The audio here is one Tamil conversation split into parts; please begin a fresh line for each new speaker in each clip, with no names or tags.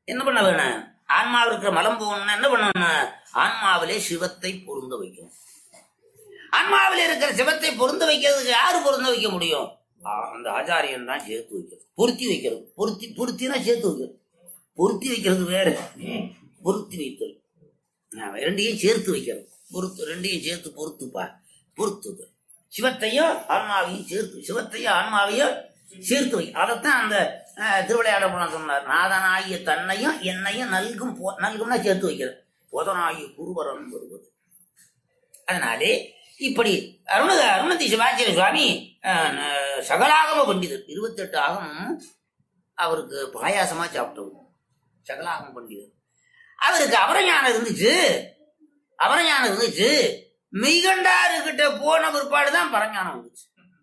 என்ன பண்ண வேணும் ஆன்மாவில் இருக்கிற மலம் போகணும்னா என்ன பண்ணணும் ஆன்மாவிலே சிவத்தை பொருந்த வைக்கணும் ஆன்மாவில் இருக்கிற சிவத்தை பொருந்த வைக்கிறதுக்கு யாரு பொருந்த வைக்க முடியும் ஆ, அந்த ஆச்சாரியன் தான் சேர்த்து வைக்கிறது பொருத்தி வைக்கிறது பொருத்தி பொருத்தினா சேர்த்து வைக்கிறது பொருத்தி வைக்கிறது வேற பொருத்தி வைத்தல் ஆ, ரெண்டையும் சேர்த்து வைக்கிறது பொருத்து ரெண்டையும் சேர்த்து பொருத்துப்பா பொருத்துது சிவத்தையும் ஆன்மாவையும் சேர்த்து சிவத்தையும் ஆன்மாவையும் சேர்த்து வை அதைத்தான் அந்த அஹ், திருவிளையாடல் பண்ண சொன்னார் நாதனாகிய தன்னையும் என்னையும் நல்கும் போ- நல்கும்னா சேர்த்து வைக்கிறது புதனாகிய குருவரம் வருவது அதனாலே இப்படி அருண அருணதி சிவாச்சாரிய சுவாமி அஹ், ந- சகலாகம பண்டிதர் இருபத்தெட்டு ஆகமும் அவருக்கு பாயாசமா சாப்பிட்டவர் சகலாகம பண்டிதர் அவருக்கு அவரஞானம் இருந்துச்சு அவரஞானம் இருந்துச்சு மெய்கண்டாரு கிட்ட போன பிற்பாடு தான் பரஞானம் வந்துச்சு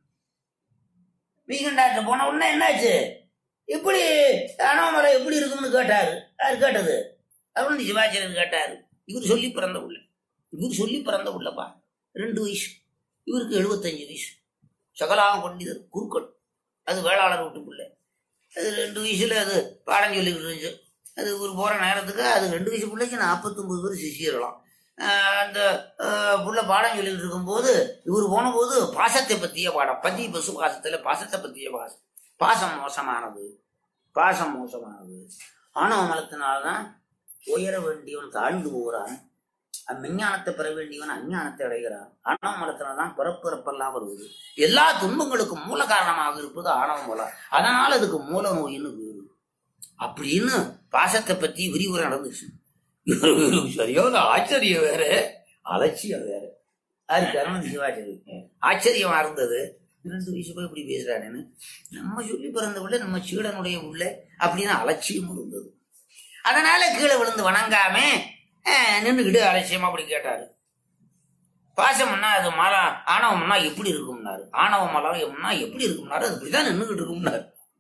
மெய்கண்டார்கிட்ட போன உடனே என்னாச்சு எப்படி அனோமலை எப்படி இருக்கும்னு கேட்டாரு யார் கேட்டது அருண் சிவாச்சாரியர் கேட்டாரு இவர் சொல்லி பிறந்த உள்ள இவர் சொல்லி பிறந்த உள்ளப்பா ரெண்டு வயசு இவருக்கு எழுபத்தஞ்சு வயசு சகலாகம் பண்டிதர் குருக்கள் அது வேளாளர் வீட்டுக்குள்ள அது ரெண்டு வயசுல அது பாடம் சொல்லிக்கிட்டு இருந்துச்சு அது இவர் போற நேரத்துக்கு அது ரெண்டு வயசு பிள்ளைக்கு நாற்பத்தொன்பது பேர் சிஷியரலாம் ஆஹ் அந்த ஆஹ் புள்ள பாடம் சொல்லிட்டு இருக்கும்போது இவர் போனபோது பாசத்தை பற்றிய பாடம் பதி பசு பாசத்துல பாசத்தை பற்றிய பாசம் பாசம் மோசமானது பாசம் மோசமானது ஆணவ மலத்தினால்தான் உயர வேண்டியவன் தாழ்ந்து போகிறான் அஞ்ஞானத்தை பெற வேண்டியவன் அஞ்ஞானத்தை அடைகிறான் ஆணவ மலத்தினால்தான் பிறப்பிறப்பெல்லாம் வருவது எல்லா துன்பங்களுக்கும் மூல காரணமாக இருப்பது ஆணவ மலம் அதனால அதுக்கு மூல நோயின்னு பேரு அப்படின்னு பாசத்தை பத்தி விரிவுரை நடந்துச்சு இவரு சரியான ஆச்சரியம் வேற அலட்சியம் வேற அது கருணன் சிவாச்சாரி ஆச்சரியமா இருந்தது இரண்டு வயசு போய் இப்படி பேசுறானேன்னு நம்ம சொல்லி பிறந்த உள்ள நம்ம சீடனுடைய உள்ள அப்படின்னு அலட்சியமும் இருந்தது அதனால கீழே விழுந்து வணங்காம அஹ், நின்னுக்கிட்டு அலட்சியமா அப்படி கேட்டாரு பாசம்னா அது மரம் ஆணவம்னா எப்படி இருக்கும்னாரு ஆணவ மலம்னா எப்படி இருக்கும்னாரு அது இப்படிதான் நின்றுகிட்டு இருக்கும்னாரு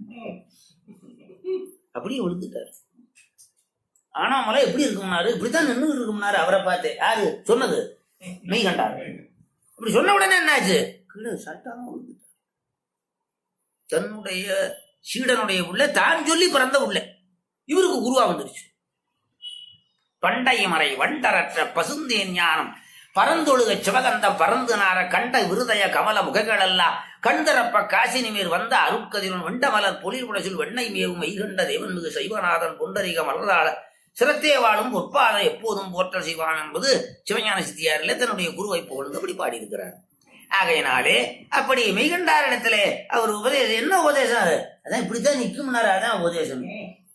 அப்படியே விழுந்துட்டாரு ஆணவ மலம் எப்படி இருக்கும்னாரு இப்படித்தான் நின்றுகிட்டு இருக்கும்னாரு அவரை பார்த்து யாரு சொன்னது மெய் கண்டாரு அப்படி சொன்ன உடனே என்னாச்சு கீழே சட்டாம விழுந்துட்டார் தன்னுடைய சீடனுடைய உள்ள தான் சொல்லி பிறந்த உள்ள இவருக்கு குருவா வந்துருச்சு பண்டை மறை வண்டரற்ற பசுந்தேன் ஞானம் பரந்தொழுக சிவகந்த பரந்து நார கண்ட விருதய கமல முகங்களெல்லாம் கண்தரப்ப காசினி மேல் வந்த அருட்கதிரன் வெண்டமலர் பொழில் புடசில் வெண்ணை மேவும் மெய்கண்ட தேவன் மிகு சைவநாதன் புண்டரிக மலர்தாள சிரத்தே வாழும் பொற்பாதம் எப்போதும் போற்றல் செய்வான் என்பது சிவஞான சித்தியாரில் தன்னுடைய குருவை புகழ்ந்து அப்படி பாடியிருக்கிறார் ஆகையினாலே அப்படி மெய்கண்டாரிடத்திலே அவர் உபதேசம் என்ன உபதேசம் அது அதான் இப்படித்தான் நிற்கும்னாரு அதான் உபதேசம்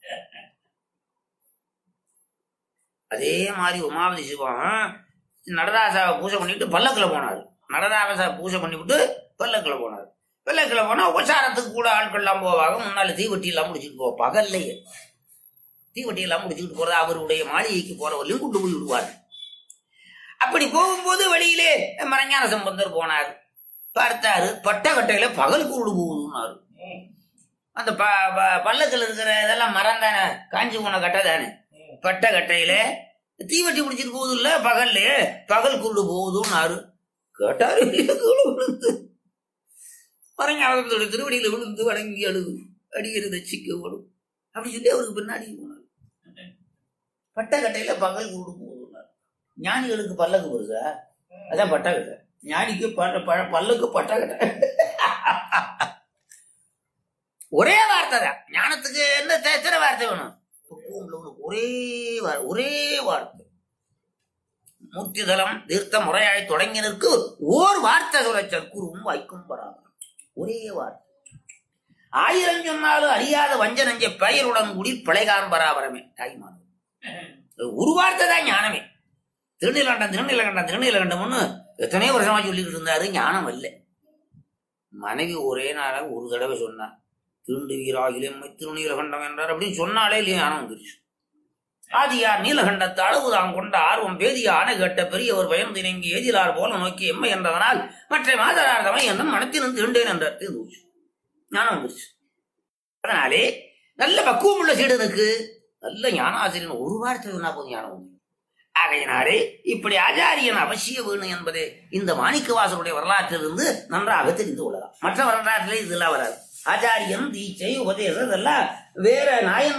அதே மாதிரி உமாவதி சிவம் நடராசாவை பூஜை பண்ணிட்டு பல்லக்கில் போனார் நடராசாவை பூஜை பண்ணிவிட்டு பல்லக்கில் போனார் பல்லக்கில் போனா உபசாரத்துக்கு கூட ஆட்கள்லாம் போவாங்க முன்னால தீவட்டி எல்லாம் முடிச்சுட்டு போவோம் பகல்லையே தீவட்டி எல்லாம் முடிச்சுட்டு போறது அவருடைய மாளிகைக்கு போறவர்களையும் கொண்டு போய் விடுவார் அப்படி போகும்போது வழியிலே மரஞான சம்பந்தர் போனார் பார்த்தாரு பட்டக்கட்டையில பகல் கூடு போகுதுன்னாரு அந்த ப ப- பல்லக்கில் இருக்கிற இதெல்லாம் மரம் தானே காஞ்சி போன கட்டை தானே பட்ட கட்டையில தீவட்டி பிடிச்சிட்டு போகுது இல்ல பகல்ல பகல் குருடு போகுதுன்னாரு கேட்டாரு கீழே விழுந்து பரஞ்சாவதத்தோட திருவடியில விழுந்து வணங்கி அழுது அடிக்கிறது சிக்க ஓடும் அப்படி சொல்லி அவருக்கு பின்னாடி போனார் பட்ட கட்டையில பகல் குருடு போகுதுன்னாரு ஞானிகளுக்கு பல்லக்கு வருதா அதான் பட்டக்கட்டை ஞானிக்கு ப- ப- பல்லுக்கு பட்டக்கட்டை ஒரே வார்த்தை தான் ஞானத்துக்கு என்ன த- எத்தனை வார்த்தை வேணும் பக்குவம் உள்ளவனுக்கு ஒரே வார்- ஒரே வார்த்தை மூர்த்திதலம் தீர்த்த முறையாய் தொடங்கினருக்கு ஓர் வார்த்தை சொல்ல சற்குருவும் வைக்கும் பராமரம் ஒரே வார்த்தை ஆயிரம் சொன்னாலும் அறியாத வஞ்ச நஞ்ச பெயருடன் கூடி பிழைகான் பராபரமே தாய்மானது ஒரு வார்த்தை தான் ஞானமே திருநீலகண்டம் திருநீலகண்டம் திருநீலகண்டம்னு எத்தனையோ வருஷமா சொல்லிக்கிட்டு இருந்தாரு ஞானம் இல்லை மனைவி ஒரே நாள ஒரு தடவை சொன்னா திருண்டு வீராகிலும் திருநீலகண்டம் என்றார் அப்படின்னு சொன்னாலே இல்லையா ஞானம் வந்துருச்சு ஆதியார் நீலகண்டத்து அளவு தான் கொண்ட ஆர்வம் பேதிய ஆணை கேட்ட பெரியவர் பயந்து இணங்கி ஏதிலார் போல நோக்கி எம்மை என்றதனால் மற்ற மாதரார் தமை என்னும் மனத்தினும் திருண்டேன் என்றார் தீர்ந்துச்சு ஞானம் வந்துருச்சு அதனாலே நல்ல பக்குவம் உள்ள சீடனுக்கு நல்ல ஞானாசிரியன் ஒரு வார்த்தை சொன்னா போதும் ஞானம் வந்து ஆகையினாலே இப்படி ஆச்சாரியன் அவசிய வேணும் என்பதே இந்த மாணிக்க வாசனுடைய வரலாற்றிலிருந்து நன்றாக தெரிந்து கொள்ளலாம் மற்ற வரலாற்றிலே இதெல்லாம் வராது ஆச்சாரியன் தீட்சை உபதேசம் இதெல்லாம் வேற நாயன்